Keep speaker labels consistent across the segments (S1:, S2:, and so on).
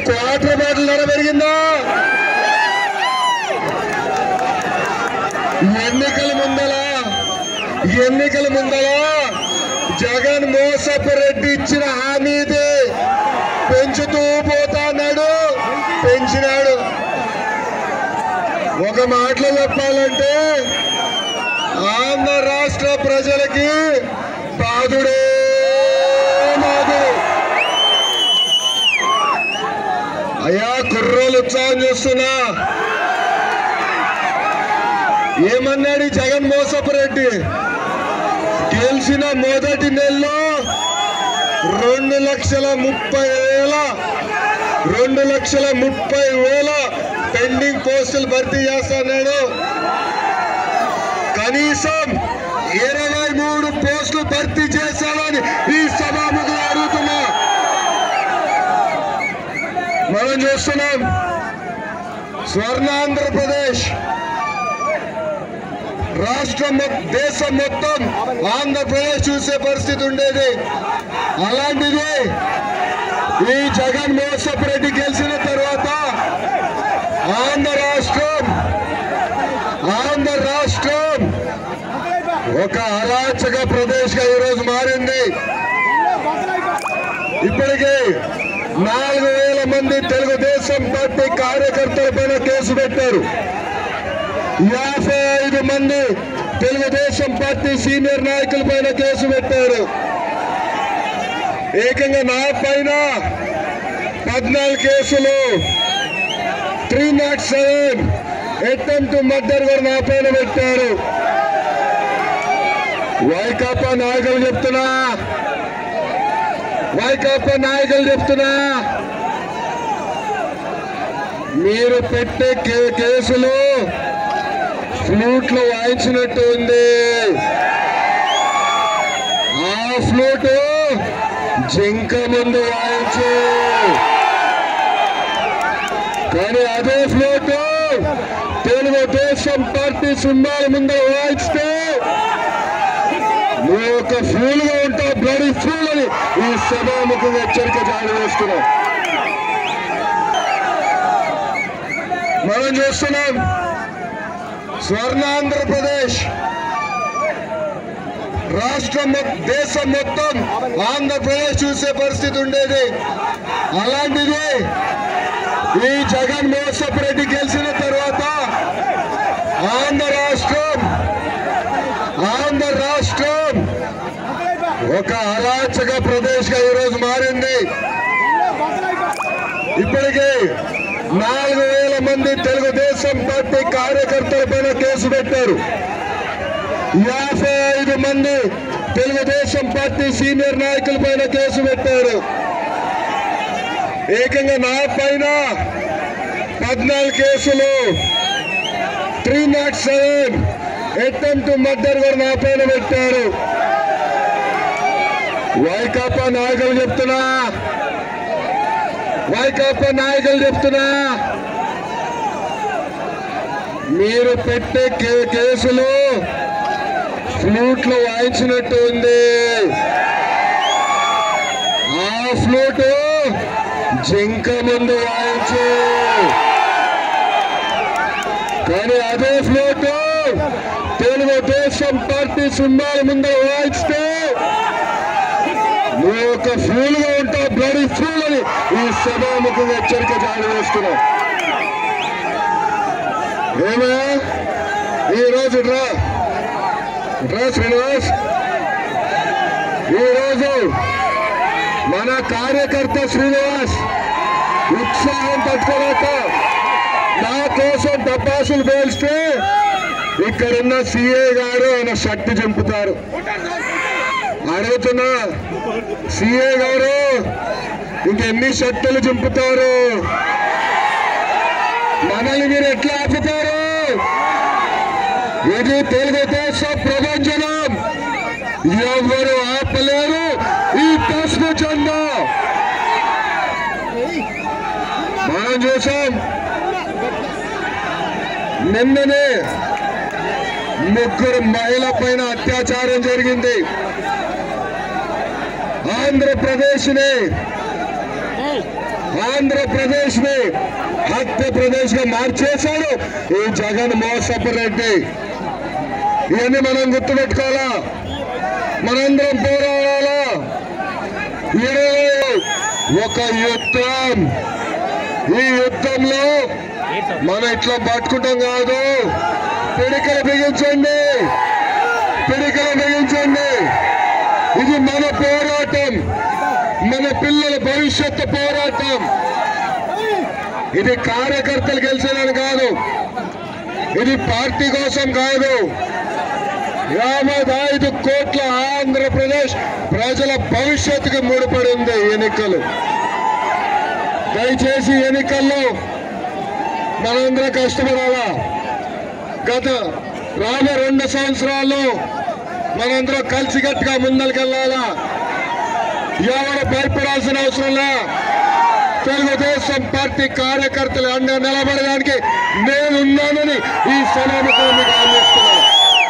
S1: water bottle ధర పెరిగిందా ఎన్నికల ముందల ఎన్నికల ముందల జగన్ మోసపు రెడ్డి ఇచ్చిన హామీది పెంచుతూ పోతాన్నాడు పెంచినాడు ఒక మాటలో చెప్పాలంటే ఆంధ్ర రాష్ట్ర ప్రజలకి బాధుడే బాధుడు అయ్యా కుర్రోలు ఉత్సాహం చూస్తున్నా ఏమన్నాడు ఈ జగన్ మోసపు రెడ్డి గెలిచిన మొదటి నెలలో రెండు లక్షల ముప్పై వేల రెండు లక్షల ముప్పై వేల పెండింగ్ పోస్టులు భర్తీ చేస్తున్నాడు కనీసం ఇరవై మూడు పోస్టులు భర్తీ చేశాడని ఈ సభాముఖులు అడుగుతున్నా మనం చూస్తున్నాం స్వర్ణాంధ్రప్రదేశ్ రాష్ట్రం మొ- దేశం మొత్తం ఆంధ్రప్రదేశ్ చూసే పరిస్థితి ఉండేది అలాంటిది ఈ జగన్ మోసపు రెడ్డి గెలిచిన తర్వాత ఆంధ్ర రాష్ట్రం ఆంధ్ర రాష్ట్రం ఒక అరాచక ప్రదేశ్ గా ఈరోజు మారింది ఇప్పటికే నాలుగు వేల మంది తెలుగుదేశం పార్టీ కార్యకర్తల పైన కేసు పెట్టారు యాభై ఐదు మంది తెలుగుదేశం పార్టీ సీనియర్ నాయకుల పైన కేసు పెట్టారు ఏకంగా నా పైన పద్నాలుగు కేసులు three nought seven attempt murder కూడా నా పైన పెట్టారు వైకాపా నాయకులు చెప్తున్నా వైకాపా నాయకులు చెప్తున్నా మీరు పెట్టే కే- కేసులు ఫ్లూట్ లో వాయించినట్టు ఉంది ఆ ఫ్లూట్ జింక ముందు వాయించు కానీ అదే ఫ్లూట్ తెలుగుదేశం పార్టీ సింహాల ముందు వాయిస్తే నువ్వు ఒక ఫూల్ గా ఉంటావు బ్లడీ ఫూల్ అని ఈ సభాముఖంగా హెచ్చరిక జారీ చేస్తున్నాం మనం చూస్తున్నాం స్వర్ణాంధ్రప్రదేశ్ రాష్ట్రం మొ- దేశం మొత్తం ఆంధ్రప్రదేశ్ చూసే పరిస్థితి ఉండేది అలాంటిది ఈ జగన్ మోసపు రెడ్డి గెలిచిన తర్వాత ఆంధ్ర రాష్ట్రం ఆంధ్ర రాష్ట్రం ఒక అరాచక ప్రదేశ్ గా ఈరోజు మారింది ఇప్పటికే నాలుగు వేల మంది తెలుగుదేశం పార్టీ కార్యకర్తల పైన కేసు పెట్టారు యాభై ఐదు మంది తెలుగుదేశం పార్టీ సీనియర్ నాయకుల పైన కేసు పెట్టారు ఏకంగా నా పైన పద్నాలుగు కేసులు three nought seven attempt murder కూడా నా పైన పెట్టారు వైకాపా నాయకులు చెప్తున్నా వైకాపా నాయకులు చెప్తున్నా మీరు పెట్టే కే- కేసులు ఫ్లూట్ లో వాయించినట్టు ఉంది ఆ ఫ్లూట్ జింక ముందు వాయించు కానీ అదే ఫ్లూట్ తెలుగుదేశం పార్టీ సింహాల ముందు వాయిస్తే నువ్వు ఒక ఫూల్ గా ఉంటావు బ్లడీ ఫూల్ అని ఈ సభాముఖంగా హెచ్చరిక జారీ చేస్తున్నావు ఏమయ్యా ఈ రోజు రా రా శ్రీనివాస్ ఈ రోజు మన కార్యకర్త శ్రీనివాస్ ఉత్సాహం తట్టుకోలేక నా కోసం టపాసులు పేల్స్తే ఇక్కడున్న సిఏ గారు ఆయన షర్ట్ చంపుతారు అడుగుతున్నా సిఏ గారు ఇంకెన్ని షర్టులు చింపుతారు మనల్ని మీరు ఎట్లా ఆపుతారు ఇది తెలుగుదేశం ప్రపంచనం ఎవరు ఆపలేరు ఈ పసుపు జెండా మనం చూసాం నిన్ననే ముగ్గురు మహిళ పైన అత్యాచారం జరిగింది ఆంధ్రప్రదేశ్ ని ఆంధ్రప్రదేశ్ ని హత్య ప్రదేశ్ గా మార్చేశాడు ఈ జగన్ మోసపు రెడ్డి ఇవన్నీ మనం గుర్తుపెట్టుకోవాలా మనందరం పోరాడాలా ఇరవై ఒక యుద్ధం ఈ యుద్ధంలో మనం ఇట్లా పట్టుకుంటాం కాదు పిడికలు బిగించండి పిడికలు బిగించండి ఇది మన పోరాటం మన పిల్లల భవిష్యత్తు పోరాటం ఇది కార్యకర్తలు గెలిచేదని కాదు ఇది పార్టీ కోసం కాదు యాభై ఐదు కోట్ల ఆంధ్రప్రదేశ్ ప్రజల భవిష్యత్తుకి ముడిపడి ఉంది ఈ ఎన్నికలు దయచేసి ఈ ఎన్నికల్లో మనందరం కష్టపడాలా గత రాబో రెండు సంవత్సరాల్లో మనందరం కలిసికట్టుగా ముందరికెళ్ళాలా ఎవరు భయపడాల్సిన అవసరంలా తెలుగుదేశం పార్టీ కార్యకర్తలు అండ నిలబడడానికి నేనున్నానని ఈ సమావేశం మీకు అందిస్తున్నాను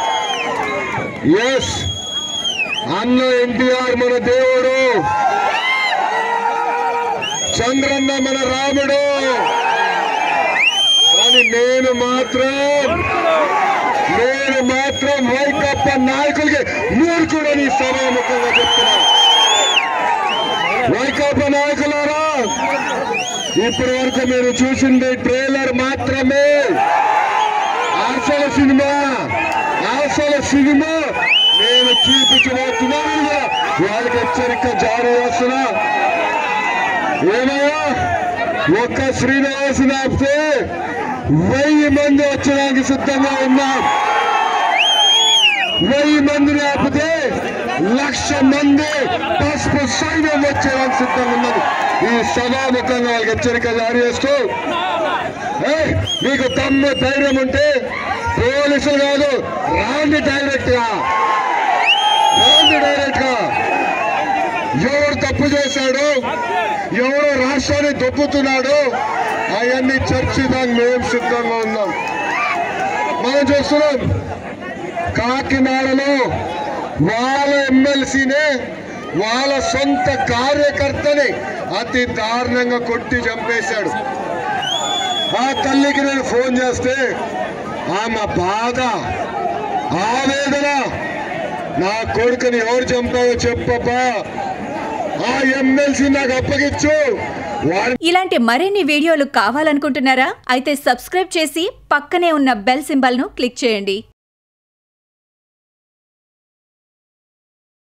S1: ఎస్ అన్న ఎన్టీఆర్ మన దేవుడు చంద్రన్న మన రాముడు కానీ నేను మాత్రం నేను మాత్రం వైకప్ప నాయకులకి మూర్ఖుడని సభాముఖంగా చెప్తున్నా వైకాపా నాయకులారా ఇప్పటి వరకు మీరు చూసింది ట్రైలర్ మాత్రమే అసలు సినిమా అసలు సినిమా నేను చూపించబోతున్నాను కూడా వాళ్ళకి హెచ్చరిక జారీ చేస్తున్నా ఏమయ్యా ఒక్క శ్రీనివాస్ ఆపితే వెయ్యి మంది వచ్చడానికి సిద్ధంగా ఉన్నాం వెయ్యి మందిని ఆపితే లక్ష మంది పసుపు సైన్యం వచ్చేదానికి సిద్ధంగా ఉన్నది ఈ సభాముఖంగా వాళ్ళకి హెచ్చరిక జారీ చేస్తూ ఏయ్, మీకు తమ్ము ధైర్యం ఉంటే పోలీసులు కాదు రాండి డైరెక్ట్ గా రాండి డైరెక్ట్ గా ఎవరు తప్పు చేశాడు ఎవరు రాష్ట్రాన్ని దొబ్బుతున్నాడు అవన్నీ చర్చిదానికి మేము సిద్ధంగా ఉన్నాం మనం చూస్తున్నాం కాకినాడలో వాళ్ళ ఎమ్మెల్సీనే వాళ్ళ సొంత కార్యకర్తని అతి దారుణంగా కొట్టి చంపేశాడు ఆ తల్లికి నేను ఫోన్ చేస్తే ఆమె బాధ ఆవేదన నా కొడుకుని ఎవరు చంపావో చెప్పబ్బా ఆ ఎమ్మెల్సీ నాకు అప్పగించు వాడి
S2: ఇలాంటి మరిన్ని వీడియోలు కావాలనుకుంటున్నారా అయితే సబ్స్క్రైబ్ చేసి పక్కనే ఉన్న బెల్ సింబల్ను క్లిక్ చేయండి